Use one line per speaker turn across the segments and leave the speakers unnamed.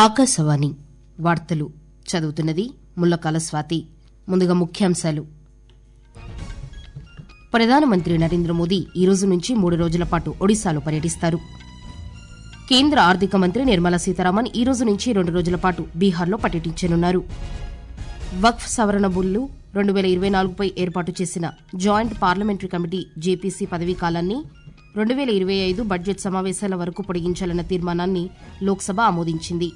ఆకాశవాణి వార్తలు చదువుతున్నది ముల్లకాల స్వాతి ముందుగా ముఖ్యాంశాలు ప్రధానమంత్రి నరేంద్ర మోదీ ఈ రోజు నుంచి మూడు రోజుల పాటు ఒడిశాలో పర్యటిస్తారు కేంద్ర ఆర్థిక మంత్రి నిర్మలా సీతారామన్ ఈ రోజు నుంచి రెండు రోజుల పాటు బీహార్లో పర్యటించనున్నారు వక్ఫ్ సవరణ బిల్లు రెండు వేల ఇరవై నాలుగుపై ఏర్పాటు చేసిన జాయింట్ పార్లమెంటరీ కమిటీ జేపీసీ పదవీ కాలాన్ని రెండు వేల ఇరవై ఐదు బడ్జెట్ సమావేశాల వరకు పొడిగించాలన్న తీర్మానాన్ని లోక్సభ ఆమోదించింది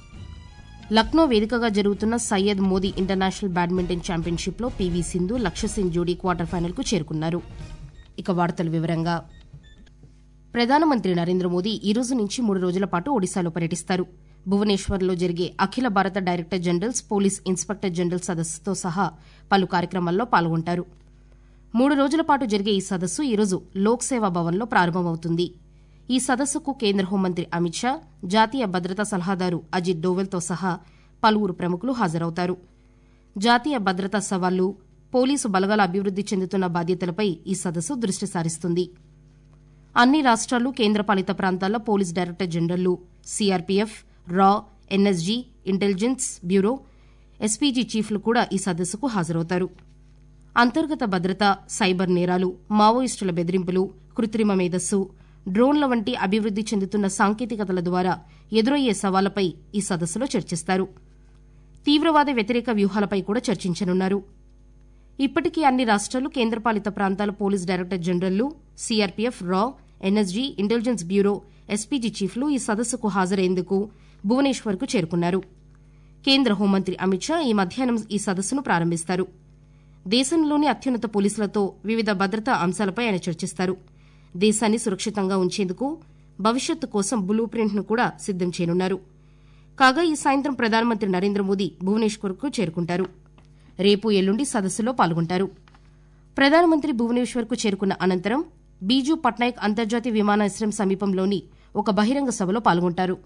లక్నో వేదికగా జరుగుతున్న సయ్యద్ మోదీ ఇంటర్నేషనల్ బ్యాడ్మింటన్ ఛాంపియన్షిప్లో పీవీ సింధు లక్ష్యసేన్ జోడీ క్వార్టర్ ఫైనల్కు చేరుకున్నారు ఇక వార్తల వివరంగా ప్రధానమంత్రి నరేంద్ర మోదీ ఈ రోజు నుంచి మూడు రోజుల పాటు ఒడిశాలో పర్యటిస్తారు భువనేశ్వర్లో జరిగే అఖిల భారత director generals police inspector general సదస్సుతో సహా పలు కార్యక్రమాల్లో పాల్గొంటారు మూడు రోజుల పాటు జరిగే ఈ సదస్సు ఈరోజు లోక్ సేవా భవన్లో ప్రారంభమవుతుంది ఈ సదస్సుకు కేంద్ర హోంమంత్రి అమిత్ షా జాతీయ భద్రతా సలహాదారు అజిత్ డోవెల్తో సహా పలువురు ప్రముఖులు హాజరవుతారు జాతీయ భద్రతా సవాళ్లు పోలీసు బలగాల అభివృద్ది చెందుతున్న బాధ్యతలపై ఈ సదస్సు దృష్టి సారిస్తుంది అన్ని రాష్ట్రాలు కేంద్రపాలిత ప్రాంతాల్లో పోలీస్ డైరెక్టర్ జనరల్లు సీఆర్పీఎఫ్ రా ఎన్ఎస్జీ ఇంటెలిజెన్స్ బ్యూరో ఎస్పీజీ చీఫ్లు కూడా ఈ సదస్సుకు హాజరవుతారు అంతర్గత భద్రత సైబర్ నేరాలు మావోయిస్టుల బెదిరింపులు కృత్రిమ మేధస్సు డ్రోన్ల వంటి అభివృద్ది చెందుతున్న సాంకేతికతల ద్వారా ఎదురయ్యే సవాళ్లపై ఈ సదస్సులో చర్చిస్తారు తీవ్రవాద వ్యతిరేక వ్యూహాలపై కూడా చర్చించనున్నారు ఇప్పటికీ అన్ని రాష్ట్రాలు కేంద్రపాలిత ప్రాంతాల పోలీస్ డైరెక్టర్ జనరల్లు సీఆర్పీఎఫ్ రా ఎన్ఎస్జీ ఇంటెలిజెన్స్ బ్యూరో ఎస్పీజీ చీఫ్లు ఈ సదస్సుకు హాజరయ్యేందుకు భువనేశ్వర్కు చేరుకున్నారు కేంద్ర హోంమంత్రి అమిత్ షా ఈ మధ్యాహ్నం ఈ సదస్సును ప్రారంభిస్తారు దేశంలోని అత్యున్నత పోలీసులతో వివిధ భద్రతా అంశాలపై ఆయన చర్చిస్తారు దేశాన్ని సురక్షితంగా ఉంచేందుకు భవిష్యత్తు కోసం బ్లూ ప్రింట్ను కూడా సిద్దం చేయనున్నారు కాగా ఈ సాయంత్రం ప్రధానమంత్రి నరేంద్ర మోదీ భువనేశ్వర్కు చేరుకుంటారు రేపు ఎల్లుండి సదస్సులో పాల్గొంటారు ప్రధానమంత్రి భువనేశ్వర్కు చేరుకున్న అనంతరం బీజూ పట్నాయక్ అంతర్జాతీయ విమానాశ్రయం సమీపంలోని ఒక బహిరంగ సభలో పాల్గొంటారు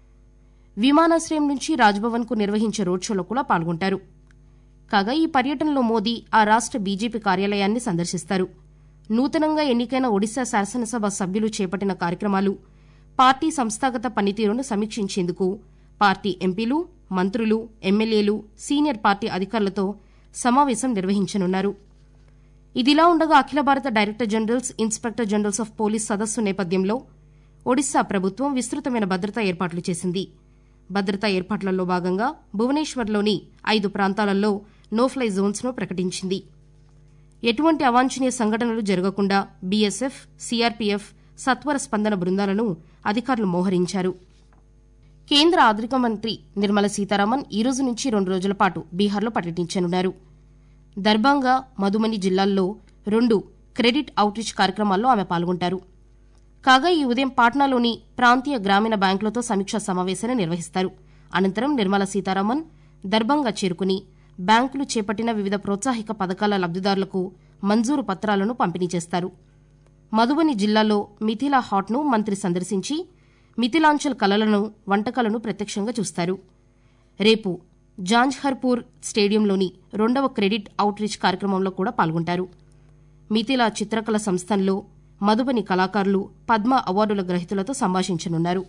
విమానాశ్రయం నుంచి రాజ్భవన్కు నిర్వహించే రోడ్ షోలో కూడా పాల్గొంటారు కాగా ఈ పర్యటనలో మోదీ ఆ రాష్ట బీజేపీ కార్యాలయాన్ని సందర్శిస్తారు నూతనంగా ఎన్నికైన ఒడిశా శాసనసభ సభ్యులు చేపట్టిన కార్యక్రమాలు పార్టీ సంస్థాగత పనితీరును సమీక్షించేందుకు పార్టీ ఎంపీలు మంత్రులు ఎమ్మెల్యేలు సీనియర్ పార్టీ అధికారులతో సమావేశం నిర్వహించనున్నారు ఇదిలా ఉండగా అఖిల భారత director generals inspector generals of police సదస్సు నేపథ్యంలో ఒడిశా ప్రభుత్వం విస్తృతమైన భద్రతా ఏర్పాట్లు చేసింది భద్రతా ఏర్పాట్లలో భాగంగా భువనేశ్వర్లోని ఐదు ప్రాంతాలలో నోఫ్లై జోన్స్ ను ప్రకటించింది ఎటువంటి అవాంఛనీయ సంఘటనలు జరగకుండా బీఎస్ఎఫ్ సీఆర్పీఎఫ్ సత్వర స్పందన బృందాలను అధికారులు మోహరించారు కేంద్ర ఆర్థిక మంత్రి నిర్మలా సీతారామన్ ఈ రోజు నుంచి రెండు రోజుల పాటు బీహార్లో పర్యటించనున్నారు దర్బాంగా మధుమని జిల్లాల్లో రెండు క్రెడిట్ అవుట్రీచ్ కార్యక్రమాల్లో ఆమె పాల్గొంటారు కాగా ఈ ఉదయం పాట్నాలోని ప్రాంతీయ గ్రామీణ బ్యాంకులతో సమీక్షా సమావేశాన్ని నిర్వహిస్తారు అనంతరం నిర్మలా సీతారామన్ దర్బంగా చేరుకుని బ్యాంకులు చేపట్టిన వివిధ ప్రోత్సాహక పథకాల లబ్దిదారులకు మంజూరు పత్రాలను పంపిణీ చేస్తారు మధుబని జిల్లాలో మిథిలా హాట్ను మంత్రి సందర్శించి మిథిలాంచల్ కళలను వంటకాలను ప్రత్యక్షంగా చూస్తారు రేపు జాంజ్హర్పూర్ స్టేడియంలోని రెండవ క్రెడిట్ అవుట్రీచ్ కార్యక్రమంలో కూడా పాల్గొంటారు మిథిలా చిత్రకళ సంస్థల్లో మధుబని కళాకారులు పద్మ అవార్డుల గ్రహీతలతో సంభాషించనున్నారు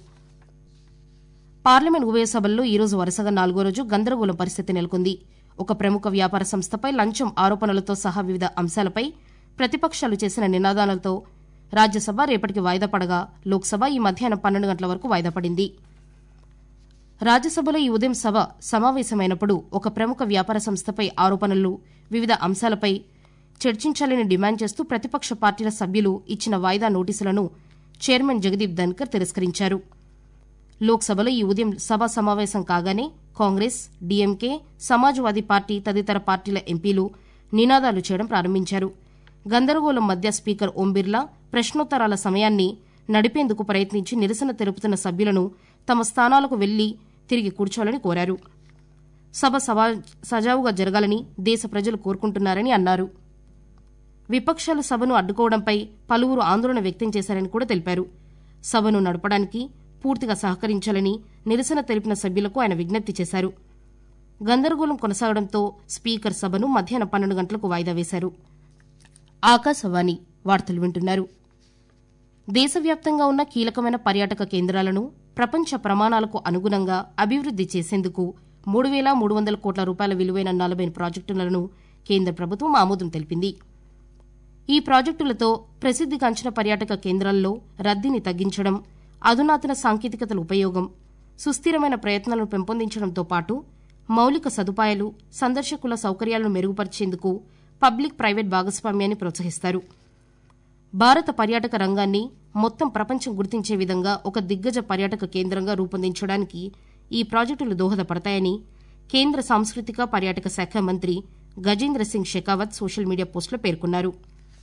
పార్లమెంట్ ఉభయ సభల్లో ఈరోజు వరుసగా నాలుగో రోజు గందరగోళం పరిస్థితి నెలకొంది ఒక ప్రముఖ వ్యాపార సంస్థపై లంచం ఆరోపణలతో సహా వివిధ అంశాలపై ప్రతిపక్షాలు చేసిన నినాదాలతో రాజ్యసభ రేపటికి వాయిదా పడగా లోక్సభ ఈ మధ్యాహ్నం పన్నెండు గంటల వరకు వాయిదా పడింది రాజ్యసభలో ఈ ఉదయం సభ సమావేశమైనప్పుడు ఒక ప్రముఖ వ్యాపార సంస్థపై ఆరోపణలు వివిధ అంశాలపై చర్చించాలని డిమాండ్ చేస్తూ ప్రతిపక్ష పార్టీల సభ్యులు ఇచ్చిన వాయిదా నోటీసులను చైర్మన్ జగదీప్ ధన్కర్ తిరస్కరించారు లోక్సభలో ఈ ఉదయం సభ సమావేశం కాగానే కాంగ్రెస్ డీఎంకే సమాజ్వాదీ పార్టీ తదితర పార్టీల ఎంపీలు నినాదాలు చేయడం ప్రారంభించారు గందరగోళం మధ్య స్పీకర్ ఓం బిర్లా ప్రశ్నోత్తరాల సమయాన్ని నడిపేందుకు ప్రయత్నించి నిరసన తెలుపుతున్న సభ్యులను తమ స్థానాలకు వెళ్లి తిరిగి కూర్చోవాలని కోరారు సభ సజావుగా జరగాలని దేశ ప్రజలు కోరుకుంటున్నారని అన్నారు విపక్షాలు సభను అడ్డుకోవడంపై పలువురు ఆందోళన వ్యక్తం చేశారని కూడా తెలిపారు సభను నడపడానికి పూర్తిగా సహకరించాలని నిరసన తెలిపిన సభ్యులకు ఆయన విజ్ఞప్తి చేశారు గందరగోళం కొనసాగడంతో స్పీకర్ సభను మధ్యాహ్నం పన్నెండు గంటలకు వాయిదా వేశారు ఆకాశవాణి వార్తలు వింటున్నారు దేశవ్యాప్తంగా ఉన్న కీలకమైన పర్యాటక కేంద్రాలను ప్రపంచ ప్రమాణాలకు అనుగుణంగా అభివృద్ది చేసేందుకు మూడు వేల మూడు వందల కోట్ల రూపాయల విలువైన నలభై ప్రాజెక్టులను కేంద్ర ప్రభుత్వం ఆమోదం తెలిపింది ఈ ప్రాజెక్టులతో ప్రసిద్దిగాంచిన పర్యాటక కేంద్రాల్లో రద్దీని తగ్గించడం అధునాతన సాంకేతికతల ఉపయోగం సుస్థిరమైన ప్రయత్నాలను పెంపొందించడంతో పాటు మౌలిక సదుపాయాలు సందర్శకుల సౌకర్యాలను మెరుగుపరిచేందుకు పబ్లిక్ ప్రైవేట్ భాగస్వామ్యాన్ని ప్రోత్సహిస్తారు భారత పర్యాటక రంగాన్ని మొత్తం ప్రపంచం గుర్తించే విధంగా ఒక దిగ్గజ పర్యాటక కేంద్రంగా రూపొందించడానికి ఈ ప్రాజెక్టులు దోహదపడతాయని కేంద్ర సాంస్కృతిక పర్యాటక శాఖ మంత్రి గజేంద్ర సింగ్ షెకావత్ సోషల్ మీడియా పోస్టులో పేర్కొన్నారు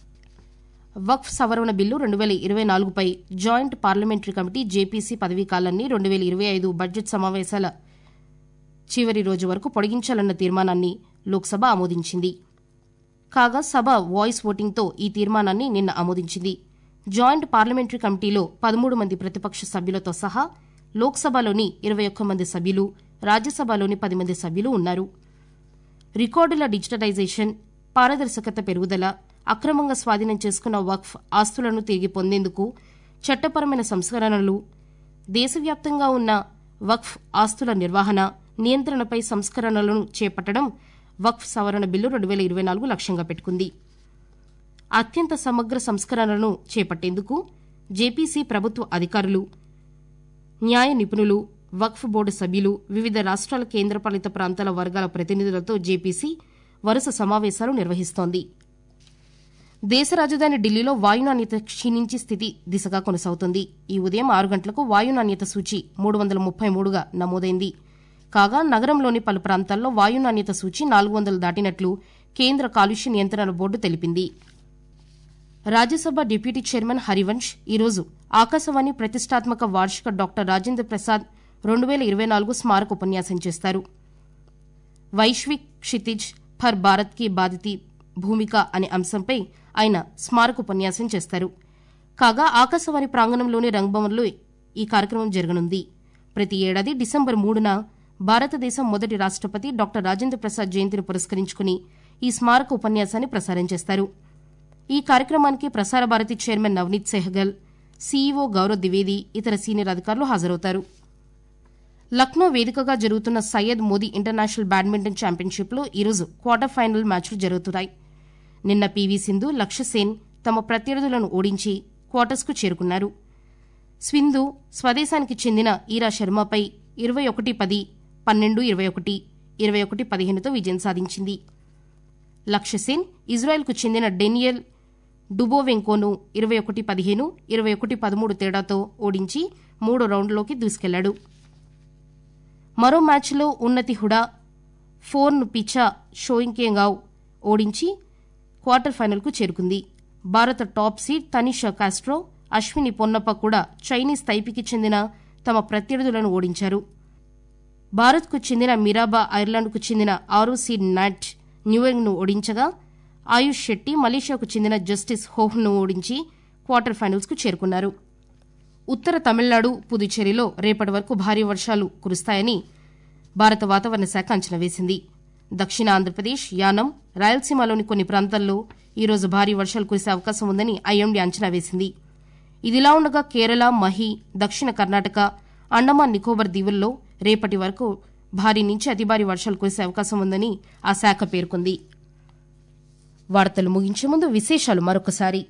వక్ఫ్ సవరణ బిల్లు రెండు వేల ఇరవై నాలుగుపై జాయింట్ పార్లమెంటరీ కమిటీ జేపీసీ పదవీకాలాన్ని రెండు వేల ఇరవై ఐదు బడ్జెట్ సమావేశాల చివరి రోజు వరకు పొడిగించాలన్న తీర్మానాన్ని లోక్సభ ఆమోదించింది కాగా సభ వాయిస్ ఓటింగ్తో ఈ తీర్మానాన్ని నిన్న ఆమోదించింది జాయింట్ పార్లమెంటరీ కమిటీలో పదమూడు మంది ప్రతిపక్ష సభ్యులతో సహా లోక్సభలోని ఇరవై ఒక్క మంది సభ్యులు రాజ్యసభలోని పది మంది సభ్యులు ఉన్నారు రికార్డుల డిజిటలైజేషన్ పారదర్శకత పెరుగుదల అక్రమంగా స్వాధీనం చేసుకున్న వక్ఫ్ ఆస్తులను తిరిగి పొందేందుకు చట్టపరమైన సంస్కరణలు దేశవ్యాప్తంగా ఉన్న వక్ఫ్ ఆస్తుల నిర్వహణ నియంత్రణపై సంస్కరణలను చేపట్టడం వక్ఫ్ సవరణ బిల్లు రెండు వేల ఇరవై నాలుగు లక్ష్యంగా పెట్టుకుంది అత్యంత సమగ్ర సంస్కరణలను చేపట్టేందుకు జేపీసీ ప్రభుత్వ అధికారులు న్యాయ నిపుణులు వక్ఫ్ బోర్డు సభ్యులు వివిధ రాష్ట్రాల కేంద్రపాలిత ప్రాంతాల వర్గాల ప్రతినిధులతో జేపీసీ వరుస సమావేశాలు నిర్వహిస్తోంది దేశ రాజధాని ఢిల్లీలో వాయు నాణ్యత క్షీణించి స్థితి దిశగా కొనసాగుతోంది ఈ ఉదయం ఆరు గంటలకు వాయు నాణ్యత సూచి మూడు వందల ముప్పై మూడుగా నమోదైంది కాగా నగరంలోని పలు ప్రాంతాల్లో వాయు నాణ్యత సూచి నాలుగు వందలు దాటినట్లు కేంద్ర కాలుష్య నియంత్రణ బోర్డు తెలిపింది రాజ్యసభ డిప్యూటీ చైర్మన్ హరివంశ్ ఈరోజు ఆకాశవాణి ప్రతిష్టాత్మక వార్షిక డాక్టర్ రాజేంద్ర ప్రసాద్ రెండు వేల ఇరవై నాలుగు స్మారక ఉపన్యాసం చేస్తారు వైశ్విక్ క్షితిజ్ ఫర్ భారత్ కి బాధితి భూమిక అనే అంశంపై ఆయన స్మారక ఉపన్యాసం చేస్తారు కాగా ఆకాశవాణి ప్రాంగణంలోని రంగభవన్లో ఈ కార్యక్రమం జరగనుంది ప్రతి ఏడాది డిసెంబర్ మూడున భారతదేశం మొదటి రాష్టపతి డాక్టర్ రాజేంద్ర ప్రసాద్ జయంతిని పురస్కరించుకుని ఈ స్మారక ఉపన్యాసాన్ని ప్రసారం చేస్తారు ఈ కార్యక్రమానికి ప్రసార భారతి చైర్మన్ నవనీత్ సెహగల్ సీఈఓ గౌరవ్ ద్వివేది ఇతర సీనియర్ అధికారులు హాజరవుతారు లక్నో వేదికగా జరుగుతున్న సయ్యద్ మోదీ ఇంటర్నేషనల్ బ్యాడ్మింటన్ ఛాంపియన్షిప్లో ఈరోజు క్వార్టర్ ఫైనల్ మ్యాచ్లు జరుగుతున్నాయి నిన్న పీవీ సింధు లక్ష్య సేన్ తమ ప్రత్యర్థులను ఓడించి క్వార్టర్స్కు చేరుకున్నారు స్వింధు స్వదేశానికి చెందిన ఈరా శర్మపై ఇరవై ఒకటి పది పన్నెండు ఇరవై ఒకటి ఇరవై ఒకటి పదిహేనుతో విజయం సాధించింది లక్ష్యసేన్ ఇజ్రాయెల్కు చెందిన డెనియల్ డుబోవెంకోను ఇరవై ఒకటి పదిహేను ఇరవై ఒకటి పదమూడు తేడాతో ఓడించి మూడో రౌండ్లోకి దూసుకెళ్లాడు మరో మ్యాచ్లో ఉన్నతి హుడా ఫోర్న్ పిచా షోయింకేగావ్ ఓడించి క్వార్టర్ ఫైనల్కు చేరుకుంది భారత టాప్ సీడ్ తనిషా కాస్ట్రో అశ్విని పొన్నప్ప కూడా చైనీస్ తైపీకి చెందిన తమ ప్రత్యర్థులను ఓడించారు భారత్కు చెందిన మిరాబా ఐర్లాండ్కు చెందిన ఆరో సీడ్ నాట్ న్యూయంగ్ను ఓడించగా ఆయుష్ శెట్టి మలేషియాకు చెందిన జస్టిస్ హోహ్ను ఓడించి క్వార్టర్ ఫైనల్స్కు చేరుకున్నారు ఉత్తర తమిళనాడు పుదుచ్చేరిలో రేపటి వరకు భారీ వర్షాలు కురుస్తాయని భారత వాతావరణ శాఖ అంచనా వేసింది దక్షిణ ఆంధ్రప్రదేశ్ యానం రాయలసీమలోని కొన్ని ప్రాంతాల్లో ఈరోజు భారీ వర్షాలు కురిసే అవకాశం ఉందని ఐఎండీ అంచనా వేసింది ఇదిలా ఉండగా కేరళ మహి దక్షిణ కర్ణాటక అండమాన్ నికోబార్ దీవుల్లో రేపటి వరకు భారీ నుంచి అతి భారీ వర్షాలు కురిసే అవకాశం ఉందని ఆ శాఖ పేర్కొంది వార్తలు ముగించే ముందు విశేషాలు మరొకసారి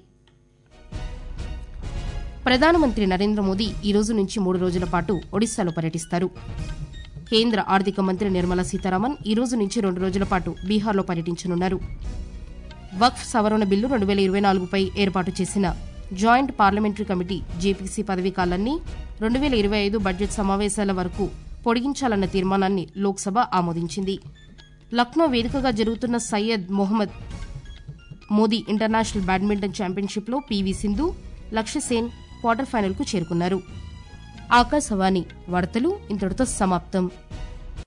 ప్రధానమంత్రి నరేంద్ర మోదీ ఈ రోజు నుంచి మూడు రోజుల పాటు ఒడిశాలో పర్యటిస్తారు కేంద్ర ఆర్థిక మంత్రి నిర్మలా సీతారామన్ ఈ రోజు నుంచి రెండు రోజుల పాటు బీహార్లో పర్యటించనున్నారు వక్ఫ్ సవరణ బిల్లు రెండు వేల ఇరవై నాలుగుపై ఏర్పాటు చేసిన జాయింట్ పార్లమెంటరీ కమిటీ జేపీసీ పదవీకాలాన్ని రెండు వేల ఇరవై ఐదు బడ్జెట్ సమావేశాల వరకు పొడిగించాలన్న తీర్మానాన్ని లోక్సభ ఆమోదించింది లక్నో వేదికగా జరుగుతున్న సయ్యద్ మొహమ్మద్ మోదీ ఇంటర్నేషనల్ బ్యాడ్మింటన్ ఛాంపియన్షిప్లో పీవీ సింధు లక్ష్య సేన్ క్వార్టర్ ఫైనల్కు చేరుకున్నారు ఆకాశవాణి వార్తలు ఇంతటితో సమాప్తం